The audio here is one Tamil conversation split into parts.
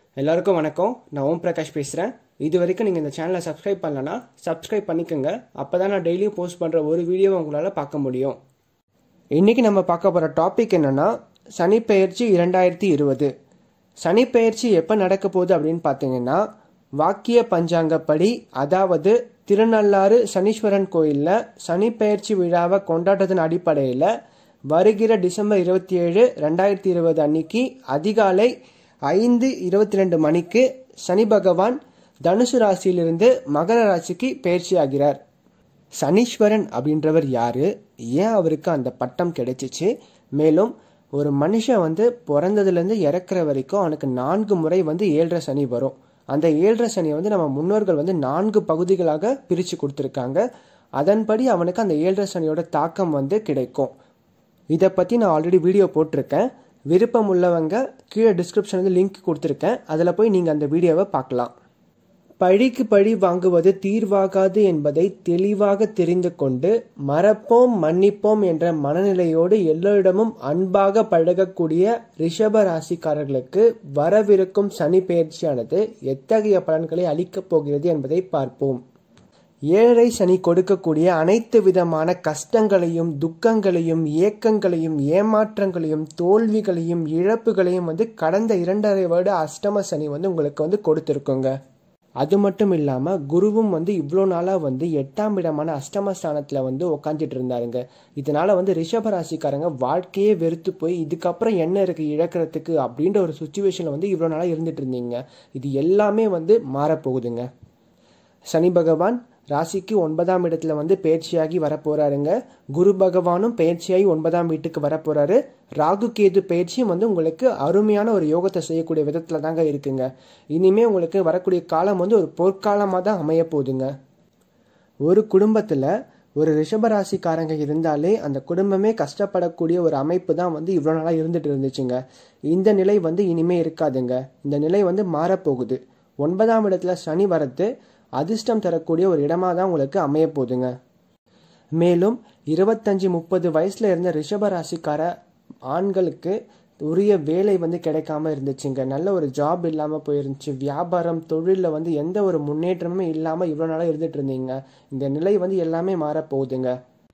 எல்லாருக்கும் வணக்கம் நான் ஓம் பிரகாஷ் பேசுகிறேன் இது வரைக்கும் நீங்கள் இந்த சேனலை சப்ஸ்கிரைப் பண்ணலன்னா சப்ஸ்கிரைப் பண்ணிக்கோங்க அப்போ தான் நான் டெய்லியும் போஸ்ட் பண்ணுற ஒரு வீடியோவை உங்களால் பார்க்க முடியும் இன்றைக்கி நம்ம பார்க்க போகிற டாபிக் என்னென்னா சனிப்பெயர்ச்சி இரண்டாயிரத்தி இருபது சனிப்பெயர்ச்சி எப்போ நடக்க போகுது அப்படின்னு பார்த்தீங்கன்னா வாக்கிய பஞ்சாங்கப்படி அதாவது திருநள்ளாறு சனீஸ்வரன் கோயிலில் சனிப்பெயர்ச்சி விழாவை கொண்டாட்டத்தின் அடிப்படையில் வருகிற டிசம்பர் இருபத்தி ஏழு ரெண்டாயிரத்தி இருபது அன்னைக்கு அதிகாலை ஐந்து இருபத்தி ரெண்டு மணிக்கு சனி பகவான் தனுசு ராசியிலிருந்து மகர ராசிக்கு பயிற்சியாகிறார் சனீஸ்வரன் அப்படின்றவர் யாரு ஏன் அவருக்கு அந்த பட்டம் கிடைச்சிச்சு மேலும் ஒரு மனுஷன் வந்து பிறந்ததுலேருந்து இறக்குற வரைக்கும் அவனுக்கு நான்கு முறை வந்து ஏழரை சனி வரும் அந்த ஏழரை சனியை வந்து நம்ம முன்னோர்கள் வந்து நான்கு பகுதிகளாக பிரித்து கொடுத்துருக்காங்க அதன்படி அவனுக்கு அந்த ஏழரை சனியோட தாக்கம் வந்து கிடைக்கும் இதை பற்றி நான் ஆல்ரெடி வீடியோ போட்டிருக்கேன் விருப்பம் உள்ளவங்க கீழே டிஸ்கிரிப்ஷன் வந்து லிங்க் கொடுத்துருக்கேன் அதில் போய் நீங்கள் அந்த வீடியோவை பார்க்கலாம் பழிக்கு பழி வாங்குவது தீர்வாகாது என்பதை தெளிவாக தெரிந்து கொண்டு மறப்போம் மன்னிப்போம் என்ற மனநிலையோடு எல்லோரிடமும் அன்பாக பழகக்கூடிய ரிஷப ராசிக்காரர்களுக்கு வரவிருக்கும் சனி பயிற்சியானது எத்தகைய பலன்களை அளிக்கப் போகிறது என்பதை பார்ப்போம் ஏழரை சனி கொடுக்கக்கூடிய அனைத்து விதமான கஷ்டங்களையும் துக்கங்களையும் ஏக்கங்களையும் ஏமாற்றங்களையும் தோல்விகளையும் இழப்புகளையும் வந்து கடந்த இரண்டரை வருட அஷ்டம சனி வந்து உங்களுக்கு வந்து கொடுத்துருக்குங்க அது மட்டும் இல்லாமல் குருவும் வந்து இவ்வளோ நாளாக வந்து எட்டாம் இடமான அஷ்டமஸ்தானத்தில் வந்து உக்காந்துட்டு இருந்தாருங்க இதனால வந்து ரிஷப ராசிக்காரங்க வாழ்க்கையே வெறுத்து போய் இதுக்கப்புறம் என்ன இருக்கு இழக்கிறதுக்கு அப்படின்ற ஒரு சுச்சுவேஷனில் வந்து இவ்வளோ நாளாக இருந்துட்டு இருந்தீங்க இது எல்லாமே வந்து மாறப்போகுதுங்க சனி பகவான் ராசிக்கு ஒன்பதாம் இடத்துல வந்து பயிற்சியாகி வரப்போறாருங்க குரு பகவானும் பயிற்சியாகி ஒன்பதாம் வீட்டுக்கு வரப்போறாரு ராகு கேது பயிற்சியும் வந்து உங்களுக்கு அருமையான ஒரு யோகத்தை செய்யக்கூடிய விதத்துல தாங்க இருக்குங்க இனிமே உங்களுக்கு வரக்கூடிய காலம் வந்து ஒரு பொற்காலமாக தான் அமைய போகுதுங்க ஒரு குடும்பத்தில் ஒரு ரிஷபராசிக்காரங்க இருந்தாலே அந்த குடும்பமே கஷ்டப்படக்கூடிய ஒரு அமைப்பு தான் வந்து இவ்வளோ நாளாக இருந்துட்டு இருந்துச்சுங்க இந்த நிலை வந்து இனிமே இருக்காதுங்க இந்த நிலை வந்து மாறப்போகுது ஒன்பதாம் இடத்துல சனி வரது அதிர்ஷ்டம் தரக்கூடிய ஒரு இடமா தான் உங்களுக்கு அமைய போகுதுங்க மேலும் இருபத்தஞ்சு முப்பது வயசுல இருந்த ரிஷப ராசிக்கார ஆண்களுக்கு உரிய வேலை வந்து கிடைக்காம இருந்துச்சுங்க நல்ல ஒரு ஜாப் இல்லாமல் போயிருந்துச்சு வியாபாரம் தொழிலில் வந்து எந்த ஒரு முன்னேற்றமுமே இல்லாமல் இவ்வளோ நாளாக இருந்துட்டு இருந்தீங்க இந்த நிலை வந்து எல்லாமே மாறப்போகுதுங்க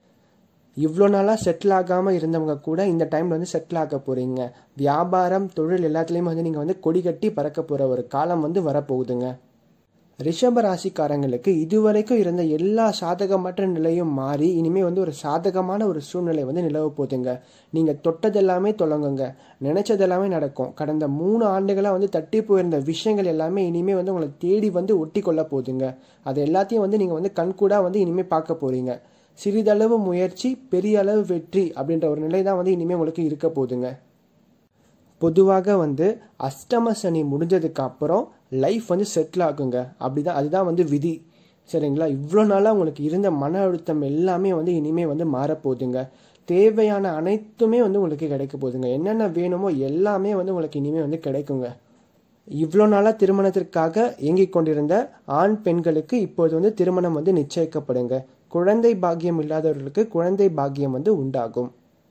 இவ்வளோ நாளாக செட்டில் ஆகாமல் இருந்தவங்க கூட இந்த டைமில் வந்து செட்டில் ஆக போகிறீங்க வியாபாரம் தொழில் எல்லாத்துலேயுமே வந்து நீங்கள் வந்து கொடி கட்டி பறக்க போகிற ஒரு காலம் வந்து வரப்போகுதுங்க ரிஷப ராசிக்காரங்களுக்கு இதுவரைக்கும் இருந்த எல்லா சாதகமற்ற நிலையும் மாறி இனிமே வந்து ஒரு சாதகமான ஒரு சூழ்நிலை வந்து நிலவ போகுதுங்க நீங்க தொட்டதெல்லாமே தொடங்குங்க நினைச்சதெல்லாமே நடக்கும் கடந்த மூணு ஆண்டுகளாக வந்து தட்டி போயிருந்த விஷயங்கள் எல்லாமே இனிமே வந்து உங்களை தேடி வந்து ஒட்டி கொள்ள போகுதுங்க அது எல்லாத்தையும் வந்து நீங்க வந்து கண்கூடா வந்து இனிமே பார்க்க போறீங்க சிறிதளவு முயற்சி பெரிய அளவு வெற்றி அப்படின்ற ஒரு நிலை தான் வந்து இனிமே உங்களுக்கு இருக்க போகுதுங்க பொதுவாக வந்து அஷ்டம சனி முடிஞ்சதுக்கு அப்புறம் லைஃப் வந்து செட்டில் ஆகுங்க அப்படிதான் அதுதான் வந்து விதி சரிங்களா இவ்வளோ நாளாக உங்களுக்கு இருந்த மன அழுத்தம் எல்லாமே வந்து இனிமேல் வந்து மாறப்போகுதுங்க தேவையான அனைத்துமே வந்து உங்களுக்கு கிடைக்க போகுதுங்க என்னென்ன வேணுமோ எல்லாமே வந்து உங்களுக்கு இனிமேல் வந்து கிடைக்குங்க இவ்வளோ நாளாக திருமணத்திற்காக இயங்கிக் கொண்டிருந்த ஆண் பெண்களுக்கு இப்போது வந்து திருமணம் வந்து நிச்சயிக்கப்படுங்க குழந்தை பாக்கியம் இல்லாதவர்களுக்கு குழந்தை பாக்கியம் வந்து உண்டாகும்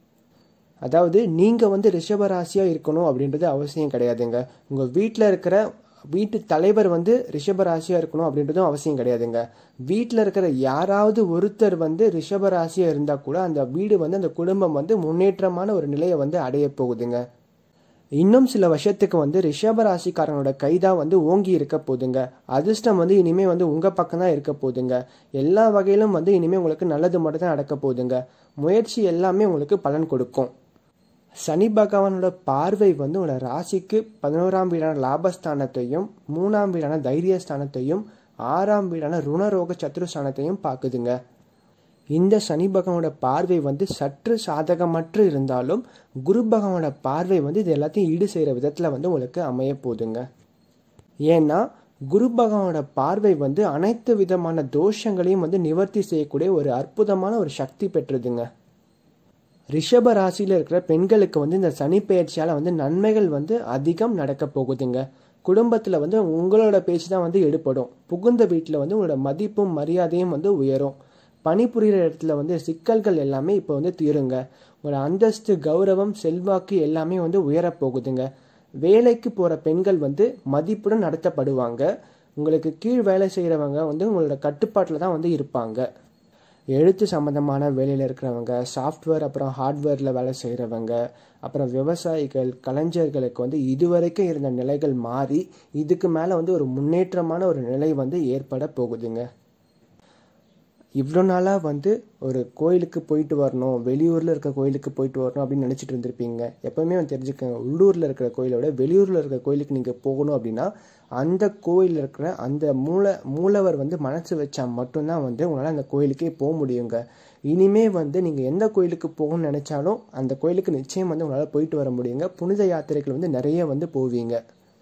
அதாவது நீங்கள் வந்து ரிஷபராசியாக இருக்கணும் அப்படின்றது அவசியம் கிடையாதுங்க உங்கள் வீட்டில் இருக்கிற வீட்டு தலைவர் வந்து ரிஷபராசியாக இருக்கணும் அப்படின்றதும் அவசியம் கிடையாதுங்க வீட்டில் இருக்கிற யாராவது ஒருத்தர் வந்து ரிஷபராசியாக இருந்தால் கூட அந்த வீடு வந்து அந்த குடும்பம் வந்து முன்னேற்றமான ஒரு நிலையை வந்து அடைய போகுதுங்க இன்னும் சில வருஷத்துக்கு வந்து ரிஷபராசிக்காரனோட கைதான் வந்து ஓங்கி இருக்க போகுதுங்க அதிர்ஷ்டம் வந்து இனிமே வந்து உங்க பக்கம் தான் இருக்க போகுதுங்க எல்லா வகையிலும் வந்து இனிமே உங்களுக்கு நல்லது மட்டும் தான் நடக்க போகுதுங்க முயற்சி எல்லாமே உங்களுக்கு பலன் கொடுக்கும் சனி பகவானோட பார்வை வந்து உங்களோட ராசிக்கு பதினோராம் வீடான லாபஸ்தானத்தையும் மூணாம் வீடான தைரியஸ்தானத்தையும் ஆறாம் வீடான ருணரோக சத்ருஸ்தானத்தையும் பார்க்குதுங்க இந்த சனி பகவானோட பார்வை வந்து சற்று சாதகமற்று இருந்தாலும் குரு பகவானோட பார்வை வந்து இது எல்லாத்தையும் ஈடு செய்கிற விதத்தில் வந்து உங்களுக்கு அமைய போகுதுங்க ஏன்னா குரு பகவானோட பார்வை வந்து அனைத்து விதமான தோஷங்களையும் வந்து நிவர்த்தி செய்யக்கூடிய ஒரு அற்புதமான ஒரு சக்தி பெற்றதுங்க ரிஷப ராசியில் இருக்கிற பெண்களுக்கு வந்து இந்த சனி பயிற்சியால் வந்து நன்மைகள் வந்து அதிகம் நடக்க போகுதுங்க குடும்பத்தில் வந்து உங்களோட பேச்சு தான் வந்து எடுப்படும் புகுந்த வீட்டில் வந்து உங்களோட மதிப்பும் மரியாதையும் வந்து உயரும் பணிபுரிகிற இடத்துல வந்து சிக்கல்கள் எல்லாமே இப்போ வந்து தீருங்க உங்களோட அந்தஸ்து கௌரவம் செல்வாக்கு எல்லாமே வந்து உயரப் போகுதுங்க வேலைக்கு போகிற பெண்கள் வந்து மதிப்புடன் நடத்தப்படுவாங்க உங்களுக்கு கீழ் வேலை செய்கிறவங்க வந்து உங்களோட கட்டுப்பாட்டில் தான் வந்து இருப்பாங்க எழுத்து சம்மந்தமான வேலையில் இருக்கிறவங்க சாஃப்ட்வேர் அப்புறம் ஹார்ட்வேரில் வேலை செய்கிறவங்க அப்புறம் விவசாயிகள் கலைஞர்களுக்கு வந்து இதுவரைக்கும் இருந்த நிலைகள் மாறி இதுக்கு மேலே வந்து ஒரு முன்னேற்றமான ஒரு நிலை வந்து ஏற்பட போகுதுங்க இவ்வளோ நாளாக வந்து ஒரு கோயிலுக்கு போயிட்டு வரணும் வெளியூரில் இருக்க கோயிலுக்கு போயிட்டு வரணும் அப்படின்னு நினச்சிட்டு இருந்திருப்பீங்க எப்போவுமே வந்து தெரிஞ்சுக்கோங்க உள்ளூரில் இருக்கிற கோயிலை விட வெளியூரில் இருக்கிற கோயிலுக்கு நீங்கள் போகணும் அப்படின்னா அந்த கோயிலில் இருக்கிற அந்த மூல மூலவர் வந்து மனசு வச்சா மட்டும்தான் வந்து உங்களால் அந்த கோயிலுக்கே போக முடியுங்க இனிமே வந்து நீங்கள் எந்த கோயிலுக்கு போகணும்னு நினச்சாலும் அந்த கோயிலுக்கு நிச்சயம் வந்து உங்களால் போயிட்டு வர முடியுங்க புனித யாத்திரைகள் வந்து நிறைய வந்து போவீங்க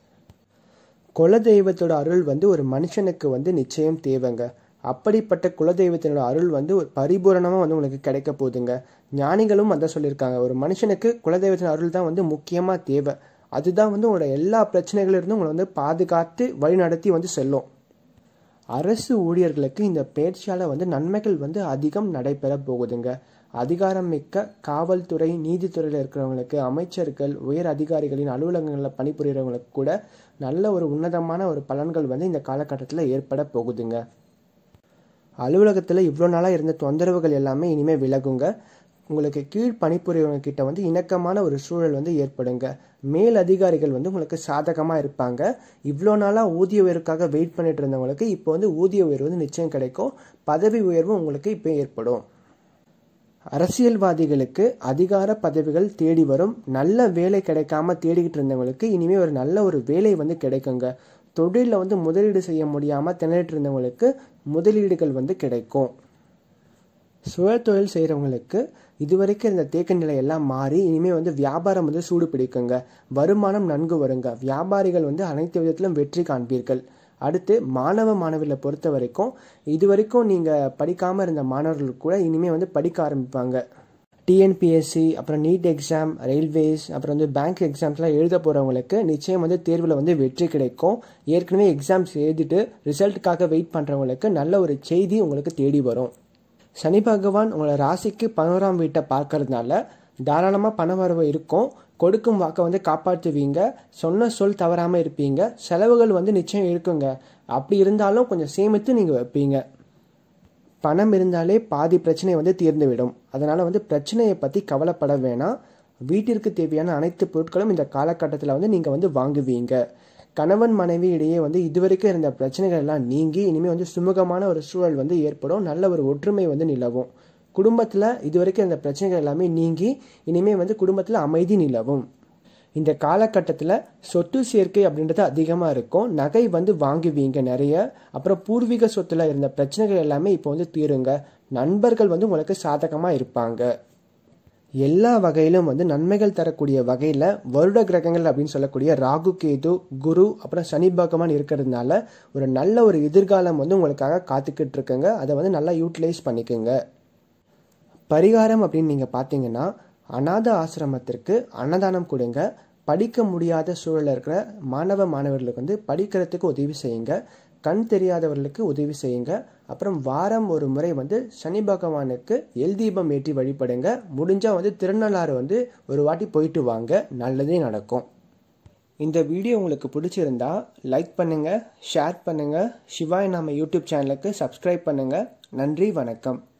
குலதெய்வத்தோட அருள் வந்து ஒரு மனுஷனுக்கு வந்து நிச்சயம் தேவைங்க அப்படிப்பட்ட குலதெய்வத்தினோட அருள் வந்து ஒரு பரிபூரணமாக வந்து உங்களுக்கு கிடைக்க போகுதுங்க ஞானிகளும் அதான் சொல்லியிருக்காங்க ஒரு மனுஷனுக்கு குலதெய்வத்தின் அருள் தான் வந்து முக்கியமாக தேவை அதுதான் வந்து உங்களோட எல்லா பிரச்சனைகளிலிருந்தும் உங்களை வந்து பாதுகாத்து வழிநடத்தி வந்து செல்லும் அரசு ஊழியர்களுக்கு இந்த பயிற்சியால் வந்து நன்மைகள் வந்து அதிகம் நடைபெற போகுதுங்க அதிகாரம் மிக்க காவல்துறை நீதித்துறையில் இருக்கிறவங்களுக்கு அமைச்சர்கள் உயர் அதிகாரிகளின் அலுவலகங்களில் பணிபுரியறவங்களுக்கு கூட நல்ல ஒரு உன்னதமான ஒரு பலன்கள் வந்து இந்த காலகட்டத்தில் ஏற்பட போகுதுங்க அலுவலகத்தில் இவ்வளோ நாளாக இருந்த தொந்தரவுகள் எல்லாமே இனிமேல் விலகுங்க உங்களுக்கு கீழ் பணிபுரியவங்க கிட்ட வந்து இணக்கமான ஒரு சூழல் வந்து ஏற்படுங்க மேல் அதிகாரிகள் வந்து உங்களுக்கு சாதகமாக இருப்பாங்க இவ்வளோ நாளாக ஊதிய உயர்வுக்காக வெயிட் பண்ணிட்டு இருந்தவங்களுக்கு இப்போ வந்து ஊதிய உயர்வு வந்து நிச்சயம் கிடைக்கும் பதவி உயர்வு உங்களுக்கு இப்போ ஏற்படும் அரசியல்வாதிகளுக்கு அதிகார பதவிகள் தேடி வரும் நல்ல வேலை கிடைக்காம தேடிக்கிட்டு இருந்தவங்களுக்கு இனிமே ஒரு நல்ல ஒரு வேலை வந்து கிடைக்குங்க தொழிலில் வந்து முதலீடு செய்ய முடியாமல் திணறிட்டு இருந்தவங்களுக்கு முதலீடுகள் வந்து கிடைக்கும் சுய தொழில் செய்கிறவங்களுக்கு இதுவரைக்கும் இருந்த தேக்க நிலை எல்லாம் மாறி இனிமேல் வந்து வியாபாரம் வந்து சூடு பிடிக்குங்க வருமானம் நன்கு வருங்க வியாபாரிகள் வந்து அனைத்து விதத்திலும் வெற்றி காண்பீர்கள் அடுத்து மாணவ மாணவிகளை பொறுத்த வரைக்கும் இது வரைக்கும் நீங்கள் படிக்காமல் இருந்த மாணவர்கள் கூட இனிமேல் வந்து படிக்க ஆரம்பிப்பாங்க டிஎன்பிஎஸ்சி அப்புறம் நீட் எக்ஸாம் ரயில்வேஸ் அப்புறம் வந்து பேங்க் எக்ஸாம்ஸ்லாம் எழுத போகிறவங்களுக்கு நிச்சயம் வந்து தேர்வில் வந்து வெற்றி கிடைக்கும் ஏற்கனவே எக்ஸாம்ஸ் எழுதிட்டு ரிசல்ட்டுக்காக வெயிட் பண்ணுறவங்களுக்கு நல்ல ஒரு செய்தி உங்களுக்கு தேடி வரும் சனி பகவான் உங்களை ராசிக்கு பதினோராம் வீட்டை பார்க்கறதுனால தாராளமாக பண வரவு இருக்கும் கொடுக்கும் வாக்கை வந்து காப்பாற்றுவீங்க சொன்ன சொல் தவறாமல் இருப்பீங்க செலவுகள் வந்து நிச்சயம் இருக்குங்க அப்படி இருந்தாலும் கொஞ்சம் சேமித்து நீங்கள் வைப்பீங்க பணம் இருந்தாலே பாதி பிரச்சனை வந்து தீர்ந்துவிடும் அதனால் வந்து பிரச்சனையை பற்றி கவலைப்பட வேணாம் வீட்டிற்கு தேவையான அனைத்து பொருட்களும் இந்த காலகட்டத்தில் வந்து நீங்கள் வந்து வாங்குவீங்க கணவன் மனைவி இடையே வந்து இதுவரைக்கும் இருந்த பிரச்சனைகள் எல்லாம் நீங்கி இனிமேல் வந்து சுமூகமான ஒரு சூழல் வந்து ஏற்படும் நல்ல ஒரு ஒற்றுமை வந்து நிலவும் குடும்பத்தில் இதுவரைக்கும் இருந்த பிரச்சனைகள் எல்லாமே நீங்கி இனிமேல் வந்து குடும்பத்தில் அமைதி நிலவும் இந்த காலகட்டத்தில் சொத்து சேர்க்கை அப்படின்றது அதிகமாக இருக்கும் நகை வந்து வாங்குவீங்க நிறைய அப்புறம் பூர்வீக சொத்துல இருந்த பிரச்சனைகள் எல்லாமே இப்போ வந்து தீருங்க நண்பர்கள் வந்து உங்களுக்கு சாதகமாக இருப்பாங்க எல்லா வகையிலும் வந்து நன்மைகள் தரக்கூடிய வகையில் வருட கிரகங்கள் அப்படின்னு சொல்லக்கூடிய ராகு கேது குரு அப்புறம் சனி பகவான் இருக்கிறதுனால ஒரு நல்ல ஒரு எதிர்காலம் வந்து உங்களுக்காக காத்துக்கிட்டு இருக்குங்க அதை வந்து நல்லா யூட்டிலைஸ் பண்ணிக்கோங்க பரிகாரம் அப்படின்னு நீங்கள் பார்த்தீங்கன்னா அநாத ஆசிரமத்திற்கு அன்னதானம் கொடுங்க படிக்க முடியாத சூழலில் இருக்கிற மாணவ மாணவர்களுக்கு வந்து படிக்கிறதுக்கு உதவி செய்யுங்க கண் தெரியாதவர்களுக்கு உதவி செய்யுங்க அப்புறம் வாரம் ஒரு முறை வந்து சனி பகவானுக்கு எல் தீபம் ஏற்றி வழிபடுங்க முடிஞ்சால் வந்து திருநள்ளாறு வந்து ஒரு வாட்டி போயிட்டு வாங்க நல்லதே நடக்கும் இந்த வீடியோ உங்களுக்கு பிடிச்சிருந்தா லைக் பண்ணுங்கள் ஷேர் பண்ணுங்கள் சிவாய் நாம யூடியூப் சேனலுக்கு சப்ஸ்கிரைப் பண்ணுங்கள் நன்றி வணக்கம்